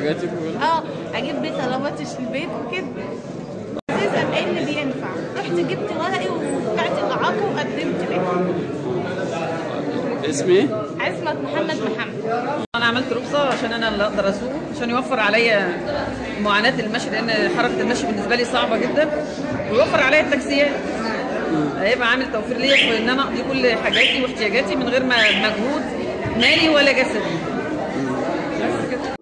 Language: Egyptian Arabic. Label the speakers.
Speaker 1: واحتياجاتك وكده
Speaker 2: اه اجيب بيه طلباتي في البيت وكده اساسا ايه اللي بينفع رحت جبت ورقي وبتاعت الاعاقه وقدمت بيه
Speaker 1: اسمي
Speaker 2: عصمت محمد محمد
Speaker 3: انا عملت رخصه عشان انا اللي اقدر اسوق عشان يوفر عليا معاناه المشي لان حركه المشي بالنسبه لي صعبه جدا ويوفر عليا التاكسيات هيبقى عامل توفير ليا في ان انا اقضي كل حاجاتي واحتياجاتي من غير ما مجهود مالي ولا جسدي بس كده